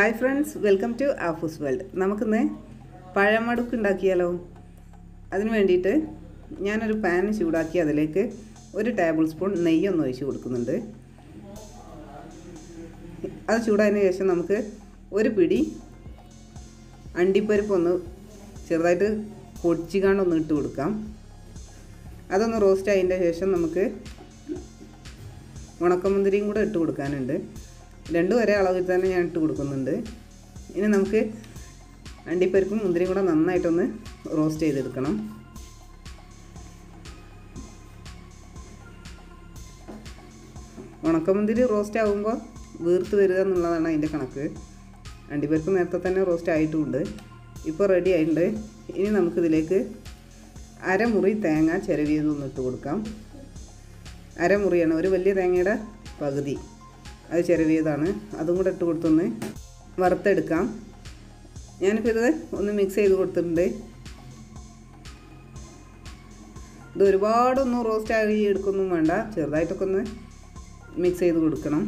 hi friends welcome to ആഫൂസ് world നമുക്കിന്ന് പഴമടുക്ക് ഉണ്ടാക്കിയാലോ അതിന് വേണ്ടിയിട്ട് ഞാനൊരു പാൻ ചൂടാക്കി അതിലേക്ക് ഒരു ടേബിൾ സ്പൂൺ നെയ്യൊന്ന് ഒഴിച്ച് കൊടുക്കുന്നുണ്ട് അത് ചൂടായതിന് ശേഷം നമുക്ക് ഒരു പിടി അണ്ടിപ്പരിപ്പ് ഒന്ന് ചെറുതായിട്ട് പൊടിച്ചിക്കാണ്ടൊന്ന് ഇട്ട് കൊടുക്കാം അതൊന്ന് റോസ്റ്റ് ആയതിൻ്റെ ശേഷം നമുക്ക് ഉണക്കമുന്തിരിയും കൂടെ ഇട്ട് കൊടുക്കാനുണ്ട് രണ്ടും ഒരേ അളവിൽ തന്നെ ഞാൻ ഇട്ട് കൊടുക്കുന്നുണ്ട് ഇനി നമുക്ക് അണ്ടിപ്പരിപ്പും മുന്തിരിയും കൂടെ നന്നായിട്ടൊന്ന് റോസ്റ്റ് ചെയ്തെടുക്കണം ഉണക്കമുന്തിരി റോസ്റ്റ് ആകുമ്പോൾ വീർത്ത് വരിക എന്നുള്ളതാണ് അതിൻ്റെ കണക്ക് അണ്ടിപ്പരിപ്പ് നേരത്തെ തന്നെ റോസ്റ്റ് ആയിട്ടുമുണ്ട് ഇപ്പോൾ റെഡി ആയിട്ടുണ്ട് ഇനി നമുക്കിതിലേക്ക് അരമുറി തേങ്ങ ചിരവിയതൊന്ന് ഇട്ട് കൊടുക്കാം അരമുറിയാണ് ഒരു വലിയ തേങ്ങയുടെ പകുതി അത് ചിരവിയതാണ് അതും കൂടെ ഇട്ട് കൊടുത്തൊന്ന് വറുത്തെടുക്കാം ഞാനിപ്പോൾ ഇത് ഒന്ന് മിക്സ് ചെയ്ത് കൊടുത്തിട്ടുണ്ട് ഇത് ഒരുപാടൊന്നും റോസ്റ്റ് ആക്കി എടുക്കൊന്നും വേണ്ട ചെറുതായിട്ടൊക്കെ ഒന്ന് മിക്സ് ചെയ്ത് കൊടുക്കണം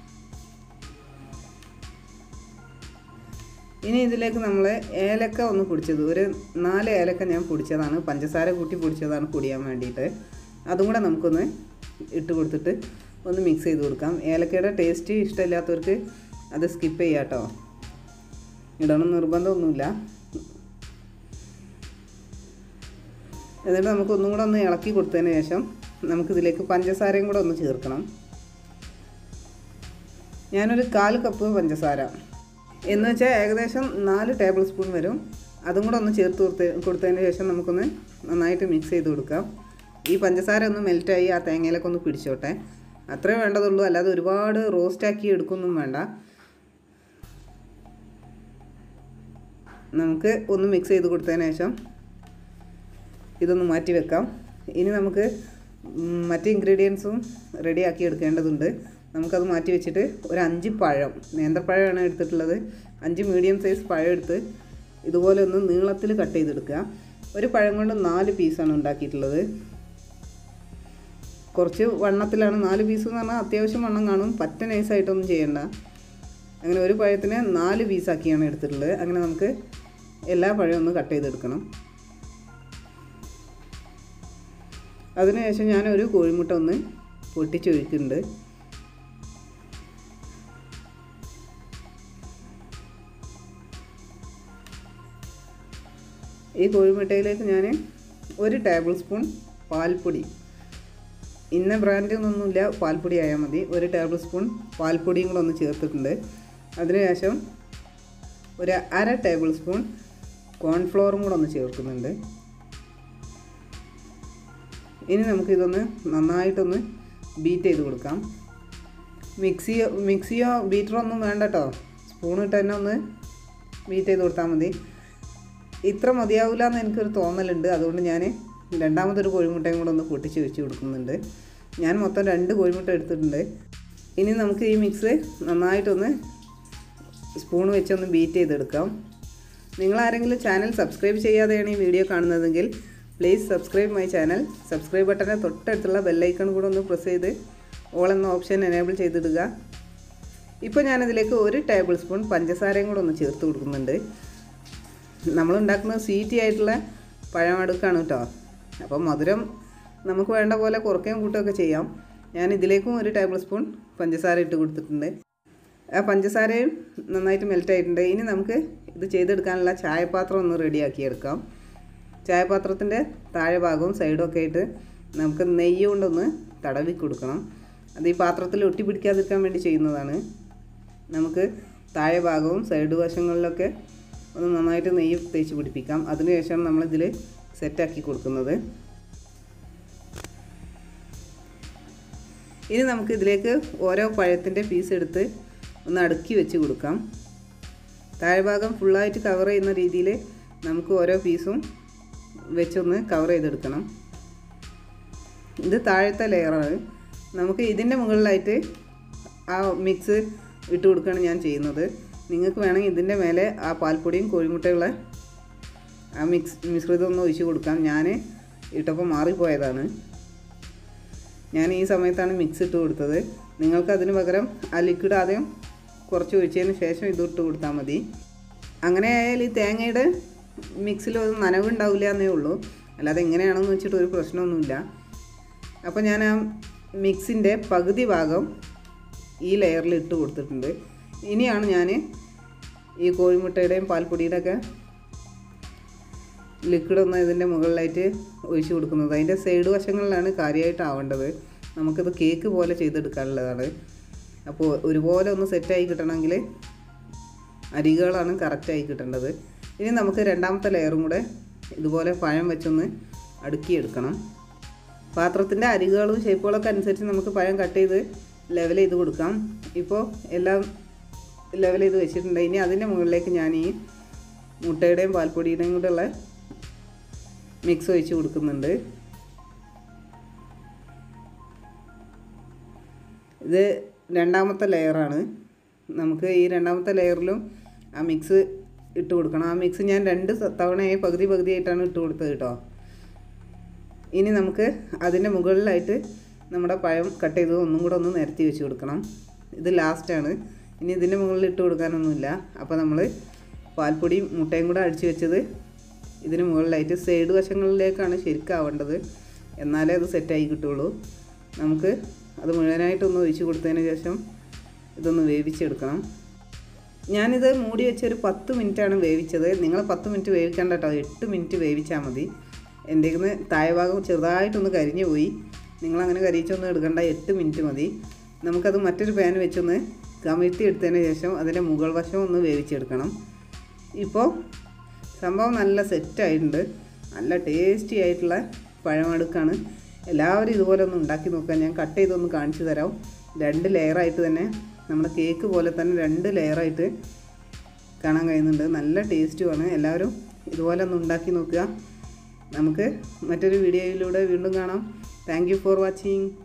ഇനി ഇതിലേക്ക് നമ്മൾ ഏലക്ക ഒന്ന് പൊടിച്ചത് ഒരു നാല് ഏലക്ക ഞാൻ പൊടിച്ചതാണ് പഞ്ചസാര കൂട്ടി പൊടിച്ചതാണ് പൊടിയാൻ വേണ്ടിയിട്ട് അതും കൂടെ നമുക്കൊന്ന് ഇട്ട് കൊടുത്തിട്ട് ഒന്ന് മിക്സ് ചെയ്ത് കൊടുക്കാം ഏലക്കയുടെ ടേസ്റ്റ് ഇഷ്ടമില്ലാത്തവർക്ക് അത് സ്കിപ്പ് ചെയ്യാം കേട്ടോ ഇടണം നിർബന്ധമൊന്നുമില്ല എന്നിട്ട് നമുക്ക് ഒന്നും കൂടെ ഒന്ന് ഇളക്കി കൊടുത്തതിന് ശേഷം നമുക്കിതിലേക്ക് പഞ്ചസാരയും കൂടെ ഒന്ന് ചേർക്കണം ഞാനൊരു കാൽ കപ്പ് പഞ്ചസാര എന്ന് വെച്ചാൽ ഏകദേശം നാല് ടേബിൾ സ്പൂൺ വരും അതും കൂടെ ഒന്ന് ചേർത്ത് കൊടുത്ത് കൊടുത്തതിന് ശേഷം നമുക്കൊന്ന് നന്നായിട്ട് മിക്സ് ചെയ്ത് കൊടുക്കാം ഈ പഞ്ചസാര ഒന്ന് മെൽറ്റായി ആ തേങ്ങയിലൊക്കെ ഒന്ന് പിടിച്ചോട്ടെ അത്രേ വേണ്ടതുള്ളൂ അല്ലാതെ ഒരുപാട് റോസ്റ്റാക്കി എടുക്കൊന്നും വേണ്ട നമുക്ക് ഒന്ന് മിക്സ് ചെയ്ത് കൊടുത്തതിന് ശേഷം ഇതൊന്ന് മാറ്റി വെക്കാം ഇനി നമുക്ക് മറ്റ് ഇൻഗ്രീഡിയൻസും റെഡിയാക്കി എടുക്കേണ്ടതുണ്ട് നമുക്കത് മാറ്റി വെച്ചിട്ട് ഒരു അഞ്ച് പഴം നേന്ത്രപ്പഴമാണ് എടുത്തിട്ടുള്ളത് അഞ്ച് മീഡിയം സൈസ് പഴം എടുത്ത് ഇതുപോലെ ഒന്ന് നീളത്തിൽ കട്ട് ചെയ്തെടുക്കുക ഒരു പഴം കൊണ്ട് നാല് പീസാണ് ഉണ്ടാക്കിയിട്ടുള്ളത് കുറച്ച് വണ്ണത്തിലാണ് നാല് പീസ് എന്ന് പറഞ്ഞാൽ അത്യാവശ്യം വണ്ണം കാണും പറ്റ നൈസായിട്ടൊന്നും ചെയ്യണ്ട അങ്ങനെ ഒരു പഴത്തിന് നാല് പീസാക്കിയാണ് എടുത്തിട്ടുള്ളത് അങ്ങനെ നമുക്ക് എല്ലാ പഴവും ഒന്ന് കട്ട് ചെയ്തെടുക്കണം അതിനുശേഷം ഞാനൊരു കോഴിമുട്ട ഒന്ന് പൊട്ടിച്ചൊഴിക്കുന്നുണ്ട് ഈ കോഴിമുട്ടയിലേക്ക് ഞാൻ ഒരു ടേബിൾ സ്പൂൺ പാൽപ്പൊടി ഇന്ന ബ്രാൻഡൊന്നുമില്ല പാൽപ്പൊടി ആയാൽ മതി ഒരു ടേബിൾ സ്പൂൺ പാൽപ്പൊടിയും കൂടെ ഒന്ന് ചേർത്തിട്ടുണ്ട് അതിനുശേഷം ഒരു അര ടേബിൾ സ്പൂൺ കോൺഫ്ലോറും കൂടെ ഒന്ന് ചേർക്കുന്നുണ്ട് ഇനി നമുക്കിതൊന്ന് നന്നായിട്ടൊന്ന് ബീറ്റ് ചെയ്ത് കൊടുക്കാം മിക്സിയോ മിക്സിയോ ബീറ്ററോ ഒന്നും വേണ്ട കേട്ടോ സ്പൂണിട്ട് തന്നെ ഒന്ന് ബീറ്റ് ചെയ്ത് കൊടുത്താൽ മതി ഇത്ര മതിയാവില്ല എന്ന് എനിക്കൊരു തോന്നലുണ്ട് അതുകൊണ്ട് ഞാൻ രണ്ടാമതൊരു കോഴിമുട്ടയും കൂടെ ഒന്ന് പൊട്ടിച്ച് വെച്ച് കൊടുക്കുന്നുണ്ട് ഞാൻ മൊത്തം രണ്ട് കോഴിമുട്ട എടുത്തിട്ടുണ്ട് ഇനി നമുക്ക് ഈ മിക്സ് നന്നായിട്ടൊന്ന് സ്പൂൺ വെച്ചൊന്ന് ബീറ്റ് ചെയ്തെടുക്കാം നിങ്ങൾ ആരെങ്കിലും ചാനൽ സബ്സ്ക്രൈബ് ചെയ്യാതെയാണ് ഈ വീഡിയോ കാണുന്നതെങ്കിൽ please subscribe my channel subscribe ബട്ടൻ്റെ തൊട്ടടുത്തുള്ള ബെല്ലൈക്കൺ കൂടെ ഒന്ന് പ്രസ് ചെയ്ത് ഓൾ എന്ന ഓപ്ഷൻ എനേബിൾ ചെയ്തിടുക ഇപ്പോൾ ഞാനിതിലേക്ക് ഒരു ടേബിൾ സ്പൂൺ പഞ്ചസാരയും കൂടെ ഒന്ന് ചേർത്ത് കൊടുക്കുന്നുണ്ട് നമ്മൾ ഉണ്ടാക്കുന്നത് സ്വീറ്റി ആയിട്ടുള്ള പഴമടുക്കാണ് കേട്ടോ അപ്പം മധുരം നമുക്ക് വേണ്ട പോലെ കുറയ്ക്കുകയും കൂട്ടുകയൊക്കെ ചെയ്യാം ഞാൻ ഇതിലേക്കും ഒരു ടേബിൾ സ്പൂൺ പഞ്ചസാര ഇട്ട് കൊടുത്തിട്ടുണ്ട് ആ പഞ്ചസാരയും നന്നായിട്ട് മെൽറ്റ് ആയിട്ടുണ്ട് ഇനി നമുക്ക് ഇത് ചെയ്തെടുക്കാനുള്ള ചായപാത്രം ഒന്ന് റെഡിയാക്കി എടുക്കാം ചായപാത്രത്തിൻ്റെ താഴെ ഭാഗവും സൈഡും ഒക്കെ ആയിട്ട് നമുക്ക് നെയ്യ് കൊണ്ടൊന്ന് തടവി കൊടുക്കണം അത് ഈ പാത്രത്തിൽ ഒട്ടി പിടിക്കാതിരിക്കാൻ വേണ്ടി ചെയ്യുന്നതാണ് നമുക്ക് താഴെ ഭാഗവും സൈഡ് വശങ്ങളിലൊക്കെ ഒന്ന് നന്നായിട്ട് നെയ്യ് തേച്ച് പിടിപ്പിക്കാം അതിനുശേഷം നമ്മളിതിൽ സെറ്റാക്കി കൊടുക്കുന്നത് ഇനി നമുക്ക് ഇതിലേക്ക് ഓരോ പഴത്തിൻ്റെ പീസ് എടുത്ത് ഒന്ന് അടുക്കി വെച്ച് കൊടുക്കാം താഴ്ഭാഗം ഫുള്ളായിട്ട് കവർ ചെയ്യുന്ന രീതിയിൽ നമുക്ക് ഓരോ പീസും വെച്ചൊന്ന് കവർ ചെയ്തെടുക്കണം ഇത് താഴത്തെ ലെയറാണ് നമുക്ക് ഇതിൻ്റെ മുകളിലായിട്ട് ആ മിക്സ് ഇട്ട് കൊടുക്കുകയാണ് ഞാൻ ചെയ്യുന്നത് നിങ്ങൾക്ക് വേണമെങ്കിൽ ഇതിൻ്റെ മേലെ ആ പാൽപ്പൊടിയും കോഴിമുട്ടയുള്ള ആ മിക്സ് മിശ്രിതം ഒന്ന് ഒഴിച്ച് കൊടുക്കാം ഞാൻ ഇട്ടപ്പോൾ മാറിപ്പോയതാണ് ഞാൻ ഈ സമയത്താണ് മിക്സ് ഇട്ട് കൊടുത്തത് നിങ്ങൾക്ക് അതിന് പകരം ആ ലിക്വിഡ് ആദ്യം കുറച്ച് ഒഴിച്ചതിന് ശേഷം ഇത് ഇട്ട് കൊടുത്താൽ മതി അങ്ങനെ ആയാൽ ഈ തേങ്ങയുടെ മിക്സിൽ ഒരു നനവുണ്ടാവില്ല എന്നേ ഉള്ളൂ അല്ലാതെ എങ്ങനെയാണെന്ന് വെച്ചിട്ട് ഒരു പ്രശ്നമൊന്നുമില്ല അപ്പോൾ ഞാൻ ആ മിക്സിൻ്റെ പകുതി ഭാഗം ഈ ലെയറിൽ ഇട്ട് കൊടുത്തിട്ടുണ്ട് ഇനിയാണ് ഞാൻ ഈ കോഴിമുട്ടയുടെയും പാൽപ്പൊടിയുടെ ഒക്കെ ലിക്വിഡ് ഒന്ന് ഇതിൻ്റെ മുകളിലായിട്ട് ഒഴിച്ചു കൊടുക്കുന്നത് അതിൻ്റെ സൈഡ് വശങ്ങളിലാണ് കാര്യമായിട്ട് ആവേണ്ടത് നമുക്കിത് കേക്ക് പോലെ ചെയ്തെടുക്കാനുള്ളതാണ് അപ്പോൾ ഒരുപോലെ ഒന്ന് സെറ്റായി കിട്ടണമെങ്കിൽ അരികളാണ് കറക്റ്റായി കിട്ടേണ്ടത് ഇനി നമുക്ക് രണ്ടാമത്തെ ലെയറും കൂടെ ഇതുപോലെ പഴം വെച്ചൊന്ന് അടുക്കിയെടുക്കണം പാത്രത്തിൻ്റെ അരികുകളും ഷേപ്പുകളൊക്കെ അനുസരിച്ച് നമുക്ക് പഴം കട്ട് ചെയ്ത് ലെവൽ ചെയ്ത് കൊടുക്കാം ഇപ്പോൾ എല്ലാം ലെവൽ ചെയ്ത് വെച്ചിട്ടുണ്ട് ഇനി അതിൻ്റെ മുകളിലേക്ക് ഞാൻ ഈ മുട്ടയുടെയും പാൽപ്പൊടിയുടെയും കൂടെ ഉള്ള മിക്സ് ഒഴിച്ച് കൊടുക്കുന്നുണ്ട് ഇത് രണ്ടാമത്തെ ലെയറാണ് നമുക്ക് ഈ രണ്ടാമത്തെ ലെയറിലും ആ മിക്സ് ഇട്ട് കൊടുക്കണം ആ മിക്സ് ഞാൻ രണ്ട് സ- തവണയായി പകുതി പകുതിയായിട്ടാണ് ഇട്ട് കൊടുത്തത് കേട്ടോ ഇനി നമുക്ക് അതിൻ്റെ മുകളിലായിട്ട് നമ്മുടെ പഴം കട്ട് ചെയ്ത് ഒന്നും കൂടെ ഒന്ന് നിരത്തി വെച്ച് കൊടുക്കണം ഇത് ലാസ്റ്റാണ് ഇനി ഇതിൻ്റെ മുകളിൽ ഇട്ട് കൊടുക്കാനൊന്നുമില്ല അപ്പോൾ നമ്മൾ പാൽപ്പൊടിയും മുട്ടയും കൂടെ അടിച്ച് വെച്ചത് ഇതിന് മുകളിലായിട്ട് സൈഡ് വശങ്ങളിലേക്കാണ് ശരിക്കും ആവേണ്ടത് എന്നാലേ അത് സെറ്റായി കിട്ടുള്ളൂ നമുക്ക് അത് മുഴുവനായിട്ടൊന്ന് ഒഴിച്ച് കൊടുത്തതിന് ശേഷം ഇതൊന്ന് വേവിച്ചെടുക്കണം ഞാനിത് മൂടി വെച്ച് ഒരു പത്ത് മിനിറ്റാണ് വേവിച്ചത് നിങ്ങൾ പത്ത് മിനിറ്റ് വേവിക്കേണ്ട കേട്ടോ എട്ട് മിനിറ്റ് വേവിച്ചാൽ മതി എൻ്റെ നിന്ന് താഴെഭാഗം ചെറുതായിട്ടൊന്ന് കരിഞ്ഞു പോയി നിങ്ങളങ്ങനെ കരിയിച്ചൊന്നും എടുക്കണ്ട എട്ട് മിനിറ്റ് മതി നമുക്കത് മറ്റൊരു പാൻ വെച്ചൊന്ന് കമിഴ്ത്തി എടുത്തതിന് ശേഷം അതിൻ്റെ മുകൾ വശം ഒന്ന് വേവിച്ചെടുക്കണം ഇപ്പോൾ സംഭവം നല്ല സെറ്റായിട്ടുണ്ട് നല്ല ടേസ്റ്റി ആയിട്ടുള്ള പഴമടുക്കാണ് എല്ലാവരും ഇതുപോലെ ഒന്ന് ഉണ്ടാക്കി നോക്കാം ഞാൻ കട്ട് ചെയ്തൊന്ന് കാണിച്ചു തരാം രണ്ട് ലെയറായിട്ട് തന്നെ നമ്മുടെ കേക്ക് പോലെ തന്നെ രണ്ട് ലെയറായിട്ട് കാണാൻ കഴിയുന്നുണ്ട് നല്ല ടേസ്റ്റുമാണ് എല്ലാവരും ഇതുപോലെ ഒന്ന് ഉണ്ടാക്കി നോക്കുക നമുക്ക് മറ്റൊരു വീഡിയോയിലൂടെ വീണ്ടും കാണാം താങ്ക് യു ഫോർ വാച്ചിങ്